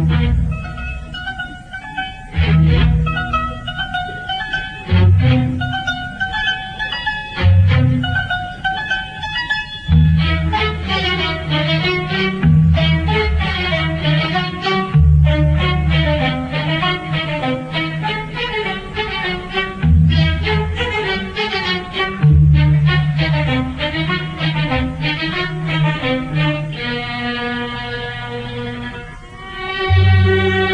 Thank you.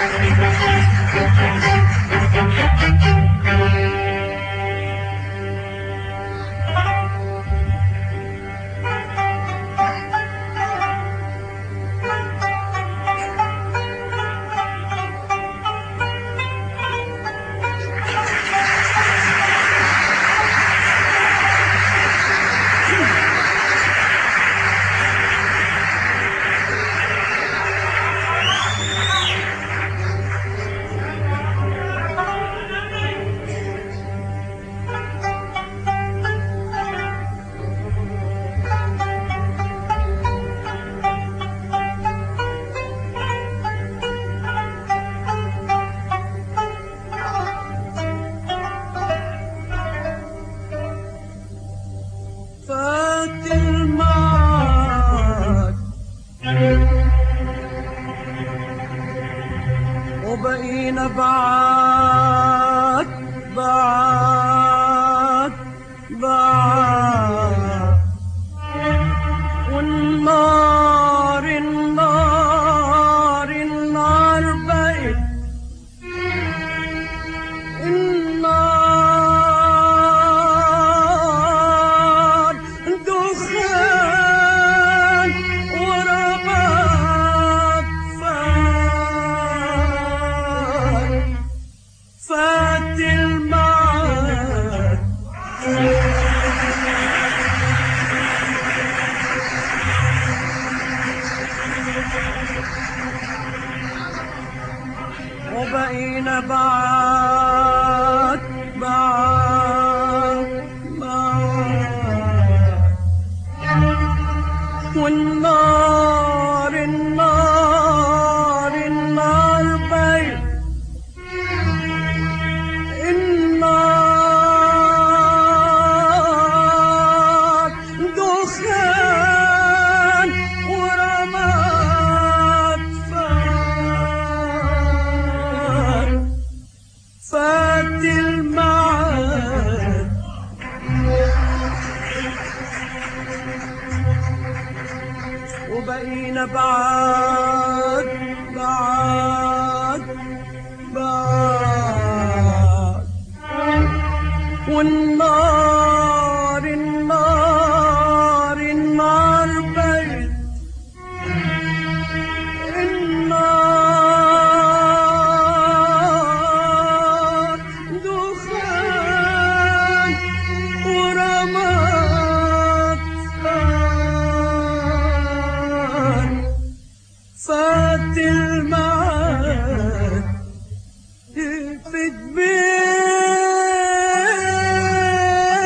فات المعاد وبقينا بعاد بعاد بعاد والنار النار النار بقت النار دخان ورماد فات فات المعاد وبقينا بعاد بعاد بعاد والنار النار النار بيت النار دخان ورماد فات فات المعاد وبقينا بعاد بعاد بعاد والنار النار النار بيت النار دخان ورماد فات فات المعاد في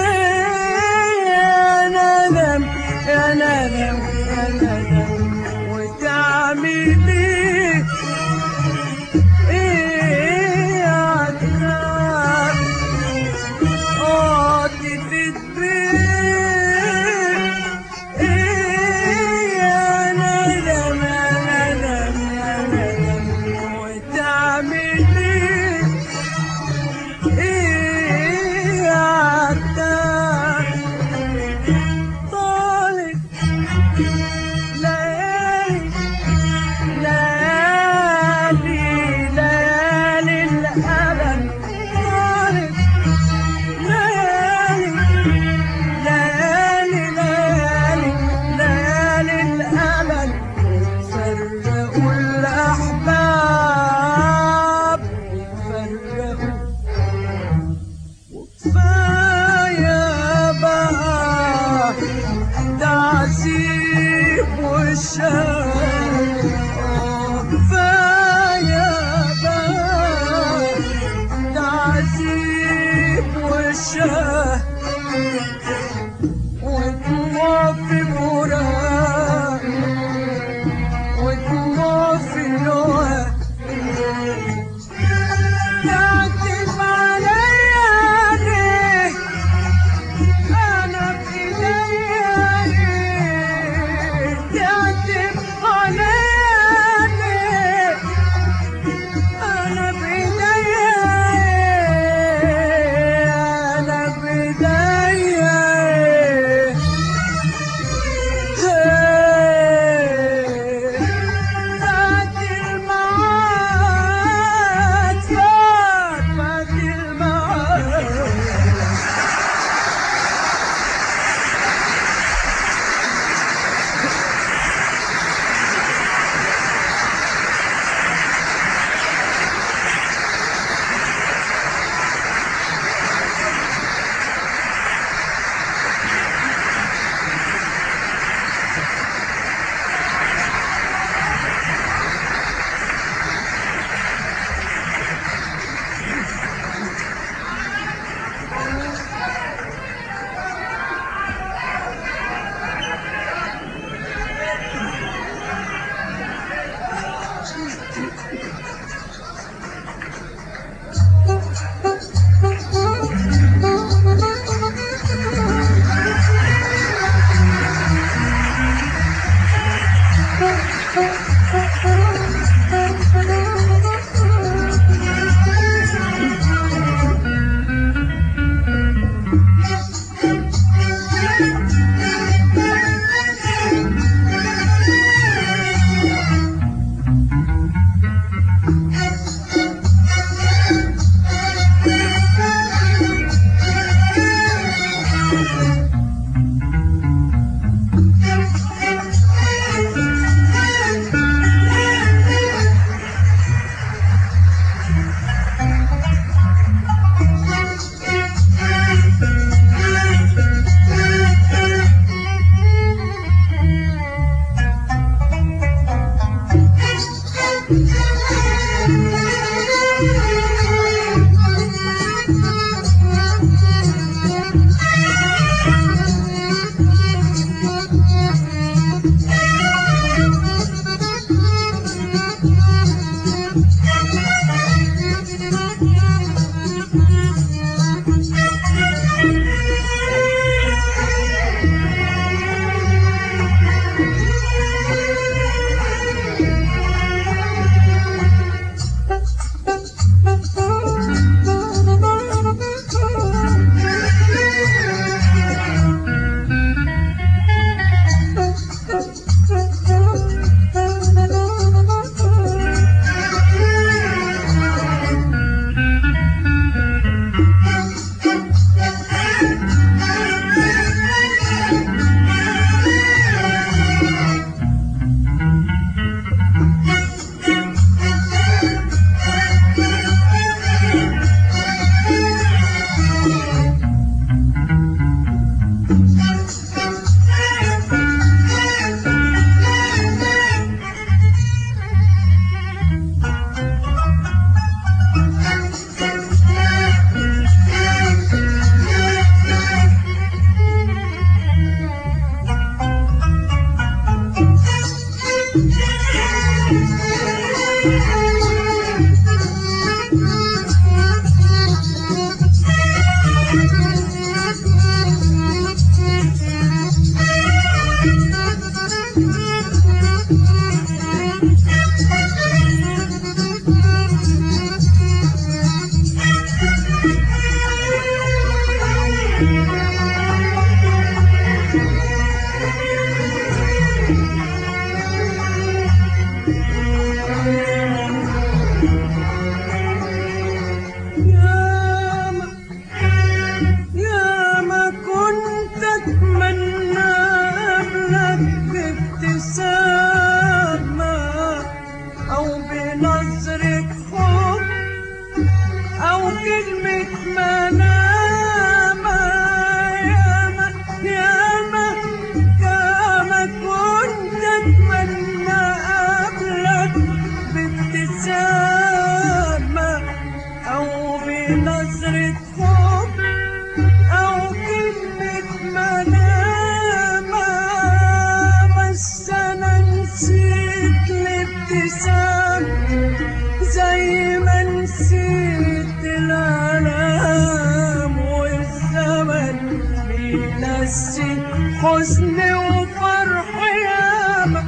حزن وفرح ياما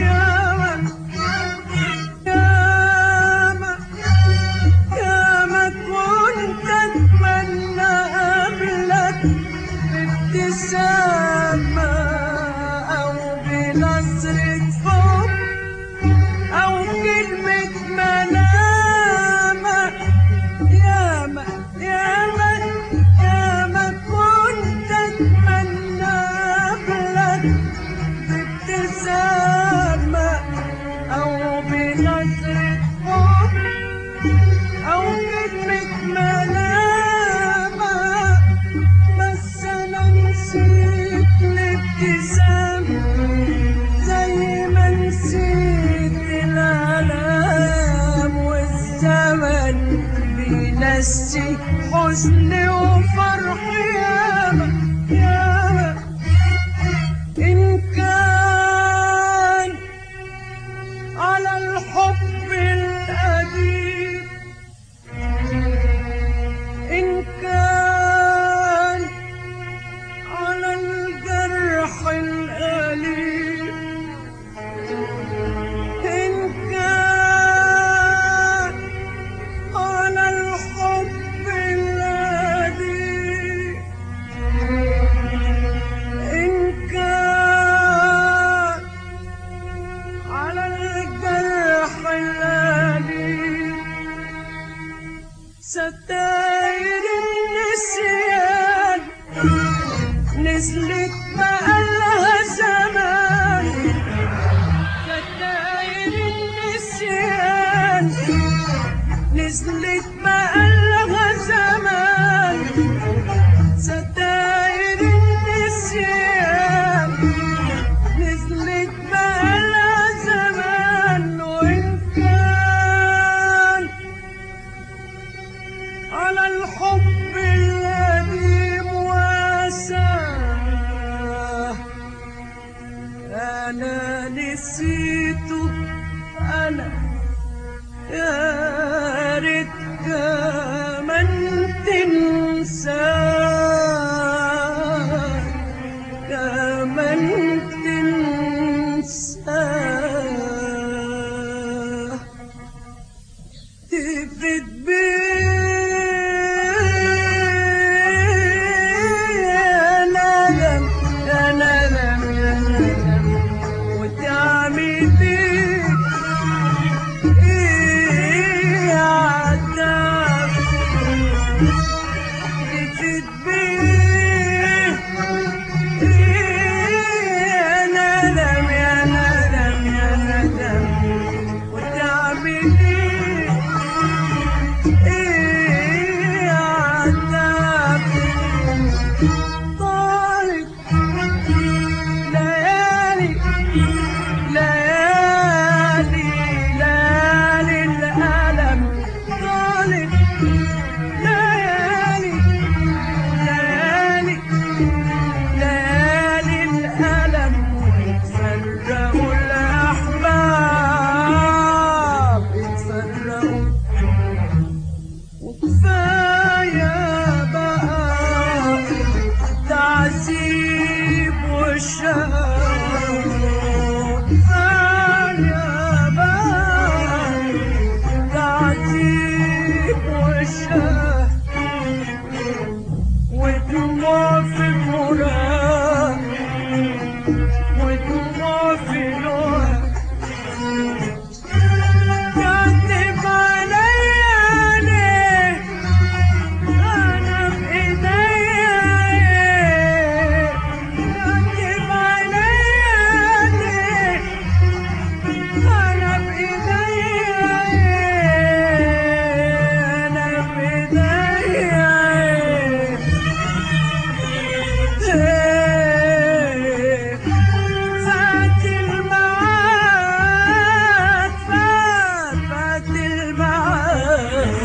ياما ياما ياما كنت اتمنى قبلك بابتسامة او بنظرة حب او كلمة ملامة ياما ياما ياما كنت اتمنى قبلك بابتسامة او بنظرة حب او كلمة ملامة بس انا نسيت الابتسامة زي ما نسيت الالام والزمن بينسي حزني وفرح ياما ياما ان كان على الحب القديم إن كان على الجرح الأليم ستاير النسيان نزلت بقالها زمان ستاير النسيان نزلت بقالها زمان ستاير النسيان نزلت بقالها زمان وإن كان على الحب القديم واساه أنا نسيته أنا يا ريت كمان تنساه كمان تنساه تفرد بيه يا ندم يا ندم يا ندم وتعمل بيه ايه يا عذاب تفرد بيه يا ندم يا ندم يا ندم وتعمل ايه ايه يا عذاب طالب ليالي ليالي ليالي الألم طالب ليالي ليالي ليالي الألم ويتفرقوا الأحباب يتفرقوا وكفاية بقى تعذيب والشهر كفاية بقى تعذيب والشهر ودموع في المراه ودموع في لوح كاتب عليا ليه أنا بإيديا إيه كاتب عليا ليه أنا بإيديا إيه أنا بإيديا إيه فات المعاد فات فات المعاد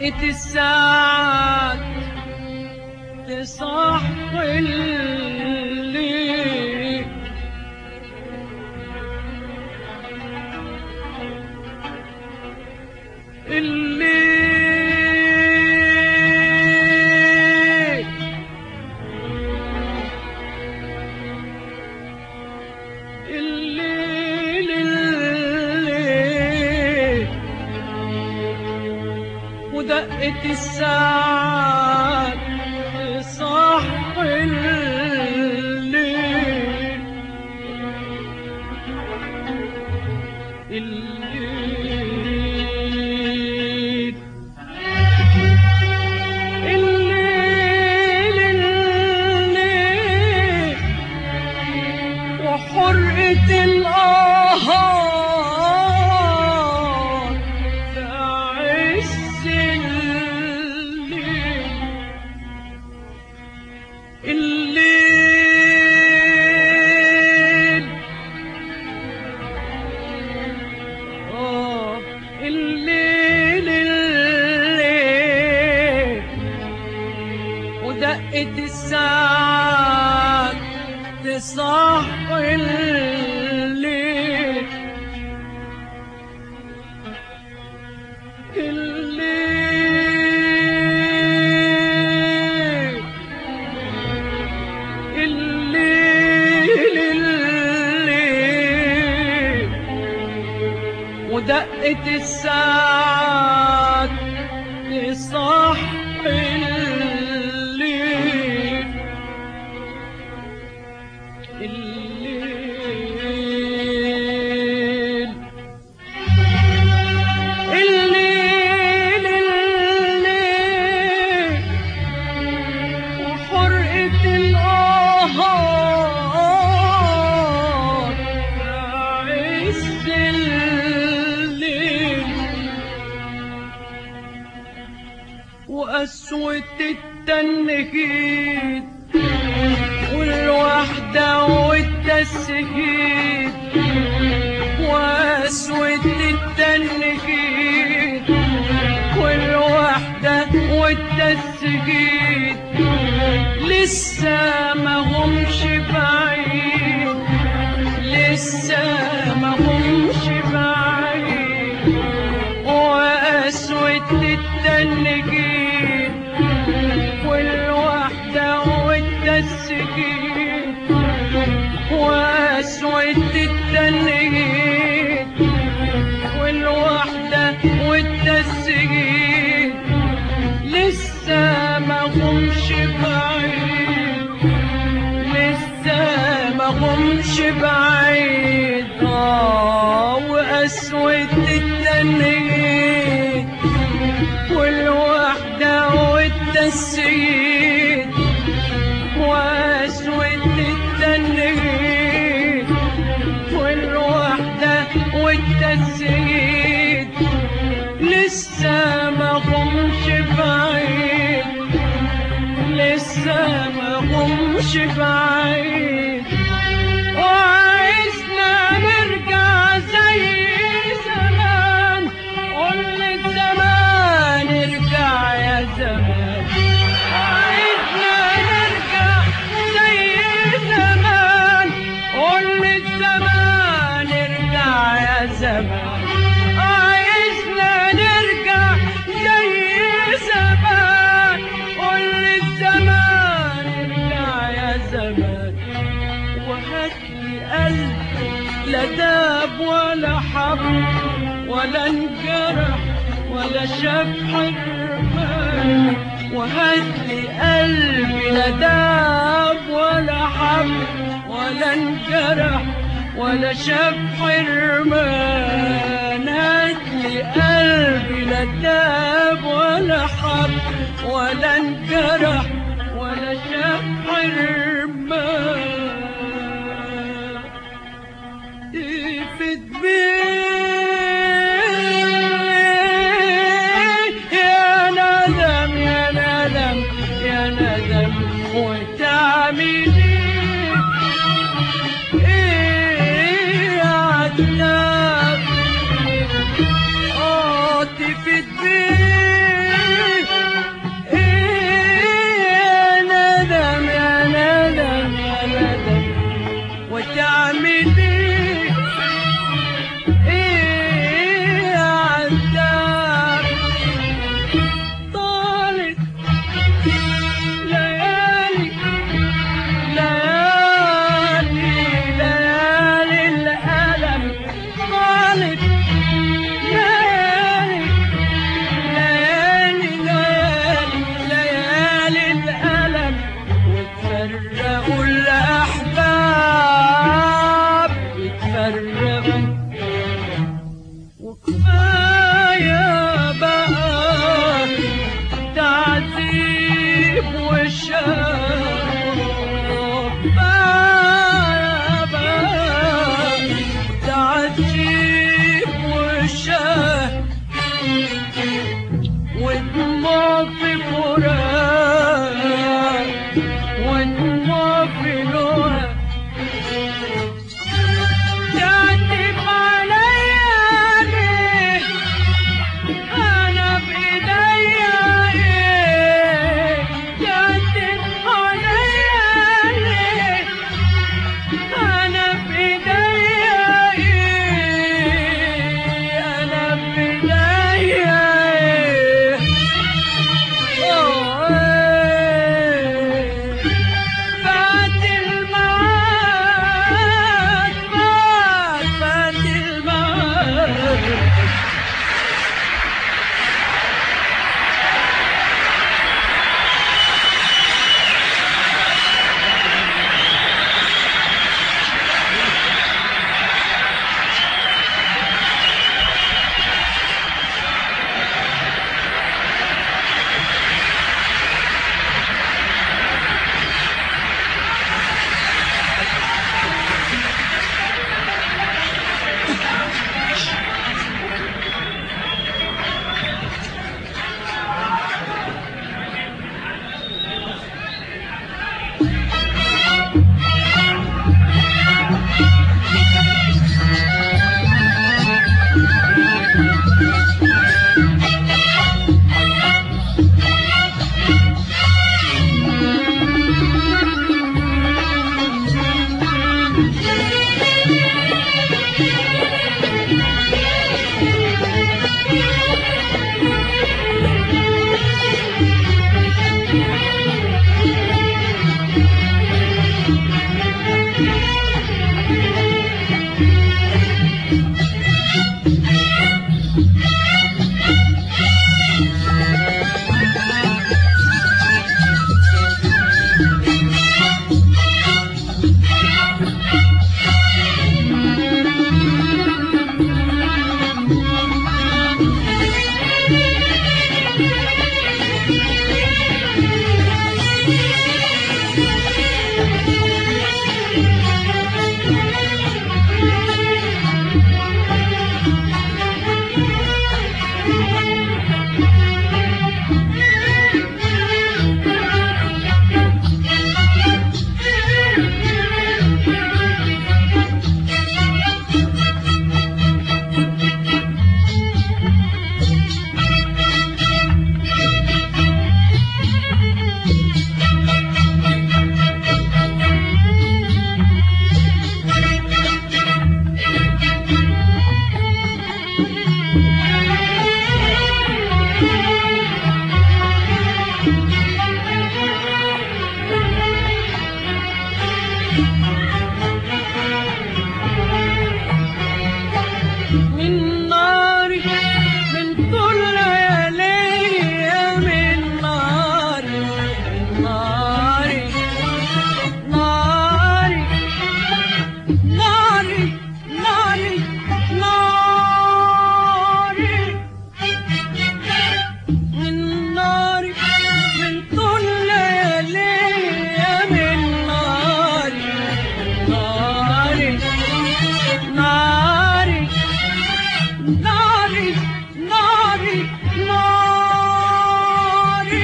ودقة الساعات تصحي الليل الليل الليل الليل ودقة الساعات تصحي الليل الليل الليل الليل وحرقة القهار في عز الليل الليل آه الليل الليل ودقة الساعات تصحي الليل الليل الليل الليل ودقة الساعات تصحي الليل الليل الليل الليل وحرقة القهار في عز الليل وقسوة التنهيد والوحدة والتسهيد وقسوة التنهيد والوحدة والتسهيد لسه ما همش بعيد لسه ما همش بعيد وقسوة التنجيد والوحدة والتسجيل وقسوة التنجيد والوحدة والتسجيل لسه ما همش بعيد لسه ما همش بعيد آه وقسوة التنين والوحدة والتسييد وقسوة التنين والوحدة والتسييد لسه ما همش بعيد لسه ما همش بعيد وعايزنا نرجع زي زمان قول الزمان ارجع يا زمان وعايزنا نرجع زي زمان قول الزمان ارجع يا زمان عايزنا نرجع زي زمان قول الزمان ارجع يا زمان وهاتلي قلب لا داب ولا حب ولا انجرح ولا شاف حرمان وهاتلي قلبي لا داب ولا حب ولا انجرح ولا شاف حرمان هاتلي قلبي لا داب ولا حب ولا انجرح ولا شاف حرمان تفت بيه يا ندم يا ندم يا ندم وتعمل ايه ايه يا عتاب اه تفت بيه الفراق ودموع في لوها تعتب عليا ليه أنا بإيديا إيه تعتب عليا ليه أنا بإيديا إيه أنا بإيديا إيه أوه إيه فات المعاد فات فات المعاد من ناري من طول ليالي من ناري من ناري ناري ناري ناري ناري من ناري من طول ليالي من ناري ناري ناري ناري ناري ناري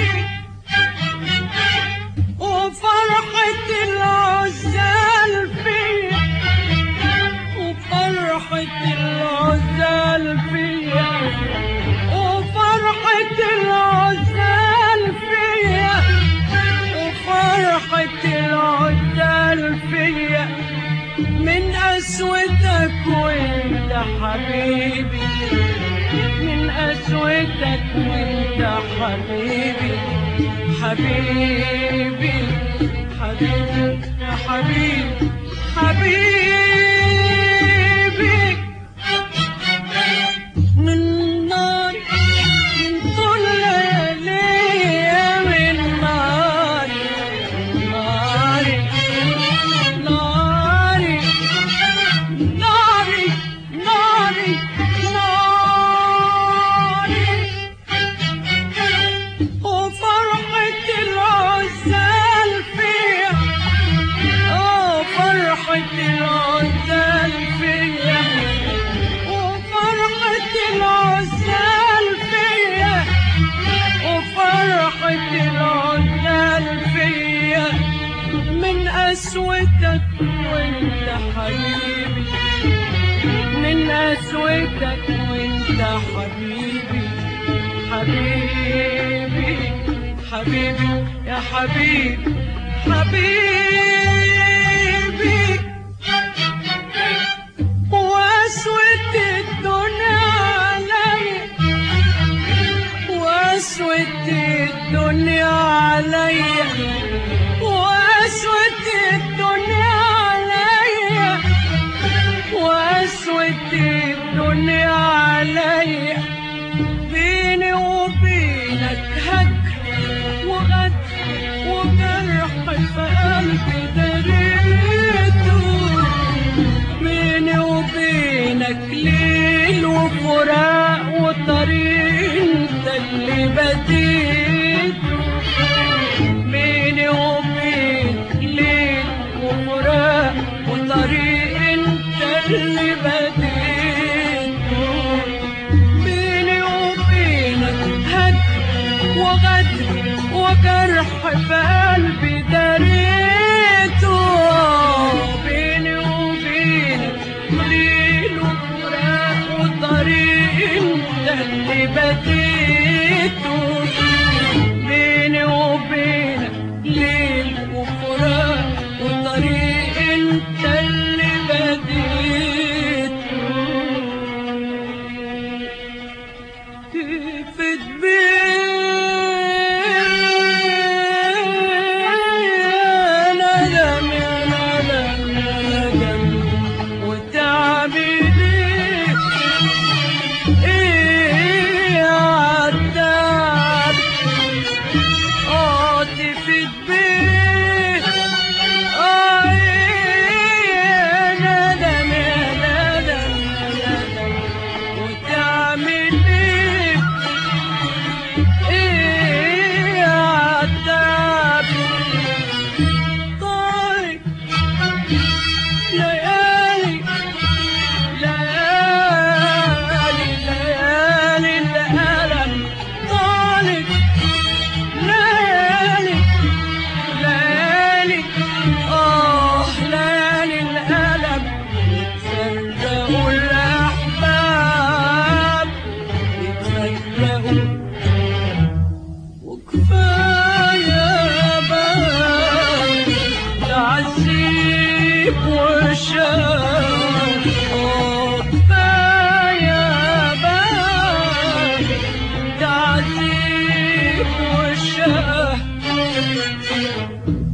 وفرحة العزال فيا وفرحة العزال فيا وفرحة العزال فيا وفرحة العزال فيا من قسوتك وانت حبيبي من قسوتك وانت حبيبي حبيبي حبيبي يا حبيبي حبيبي من نار من طول ليالي من نار ناري ناري ناري ناري ناري وفرحة العزال فيها اه فرحة العزال من قسوتك وانت حبيبي من قسوتك وانت حبيبي حبيبي حبيبي يا حبيبي حبيبي واسود الدنيا علي واسود الدنيا علي واسود الدنيا علي واسود الدنيا علي بيني وبينك هجر وغدر وجرح في قلبي دريته بيني وبينك ليل وفراق وطريق انت اللي بديته بيني وبينك ليل وفراق وطريق انت اللي بديته بيني وبينك هجر وغدر وجرح في قلبي دريته بيني وبينك ليل وفراق وطريق انت اللي بديته بيني وبينك ليل وفراق وطريق انت اللي بديته تفت بيا ندم يا ندم يا ندم وتعبي ليه ايه عالتعب اه تفت بيه اه ايه ندم يا ندم يا ندم وتعمل ايه ايه عالتعب طارق ليالي ليالي ليالي الألم طالق ليالي ليالي آه ليالي الألم يتفرقوا الأحباب يتفرقوا وكفاية بقى تعذيب وشام آه كفاية بقى تعذيب وشام